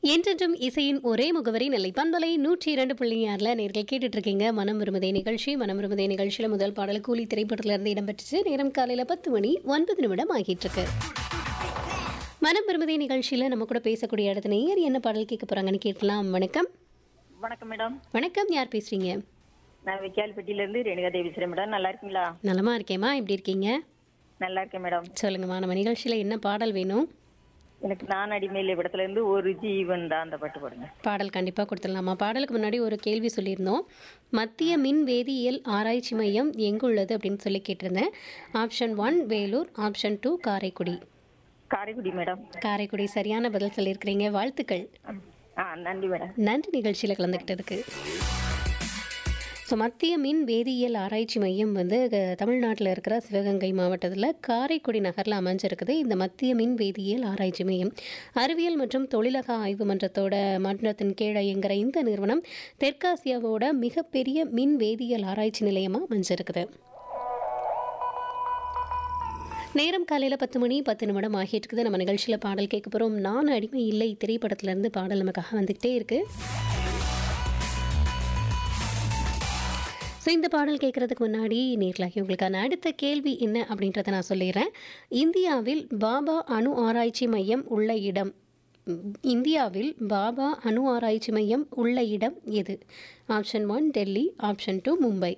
என்றென்றும் இசையின் ஒரே முகவரி நெல்லை பண்பலை நூற்றி இரண்டு புள்ளி ஆறில் நேர்கள் கேட்டுட்டு இருக்கீங்க மனம் விரும்புதே நிகழ்ச்சி மனம் விரும்புதே நிகழ்ச்சியில் முதல் பாடல் கூலி திரைப்படத்துல இருந்து இடம்பெற்றுச்சு நேரம் காலையில் பத்து மணி ஒன்பது நிமிடம் ஆகிட்டு இருக்கு மனம் விரும்புதே நிகழ்ச்சியில் நம்ம கூட பேசக்கூடிய இடத்து நேயர் என்ன பாடல் கேட்க போறாங்கன்னு கேட்கலாம் வணக்கம் வணக்கம் மேடம் வணக்கம் யார் பேசுறீங்க நான் விக்கியால்பட்டியில இருந்து ரேணுகா தேவி பேசுறேன் மேடம் நல்லா இருக்கீங்களா நலமா இருக்கேம்மா எப்படி இருக்கீங்க நல்லா இருக்கேன் மேடம் சொல்லுங்கம்மா நம்ம நிகழ்ச்சியில் என்ன பாடல் வேணும் எனக்கு நான் அடிமையில் இடத்துல இருந்து ஒரு ஜீவன் தான் அந்த பாட்டு பாடுங்க பாடல் கண்டிப்பாக கொடுத்துடலாமா பாடலுக்கு முன்னாடி ஒரு கேள்வி சொல்லியிருந்தோம் மத்திய மின் வேதியியல் ஆராய்ச்சி மையம் எங்குள்ளது அப்படின்னு சொல்லி கேட்டிருந்தேன் option one Vellore option two Karaikudi Karaikudi madam Karaikudi சரியான பதில் சொல்லியிருக்கிறீங்க வாழ்த்துக்கள் ஆ நன்றி மேடம் நன்றி நிகழ்ச்சியில் கலந்துக்கிட்டதுக்கு ஸோ மத்திய மின் வேதியியல் ஆராய்ச்சி மையம் வந்து அஹ், தமிழ்நாட்டில் இருக்கிற சிவகங்கை மாவட்டத்தில் காரைக்குடி நகரில் அமைஞ்சிருக்குது இந்த மத்திய மின் வேதியியல் ஆராய்ச்சி மையம் அறிவியல் மற்றும் தொழிலக ஆய்வு மன்றத்தோட மன்றத்தின் கீழே இயங்குகிற இந்த நிறுவனம் தெற்காசியாவோட மிகப்பெரிய மின் வேதியியல் ஆராய்ச்சி நிலையமாக அமைஞ்சிருக்குது நேரம் காலையில் பத்து மணி பத்து நிமிடம் ஆகிட்டு இருக்குது நம்ம நிகழ்ச்சியில் பாடல் கேட்க போகிறோம் நான் அடிமை இல்லை திரைப்படத்துலேருந்து பாடல் நமக்காக வந்துக்கிட்டே இருக்குது ஸோ இந்த பாடல் கேட்குறதுக்கு முன்னாடி நேர்களாகி உங்களுக்கான அடுத்த கேள்வி என்ன அப்படின்றத நான் சொல்லிடுறேன் இந்தியாவில் பாபா அணு ஆராய்ச்சி மையம் உள்ள இடம் ம், இந்தியாவில் பாபா அணு ஆராய்ச்சி மையம் உள்ள இடம் எது option one Delhi option two Mumbai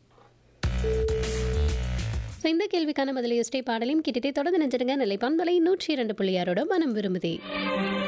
so இந்த கேள்விக்கான பதிலை எஸ்டே பாடலையும் கிட்டத்தே தொடர்ந்து நினைச்சிடுங்க நிலை பண்பலை நூற்றி இரண்டு புள்ளியாரோட மனம் விரும்புதே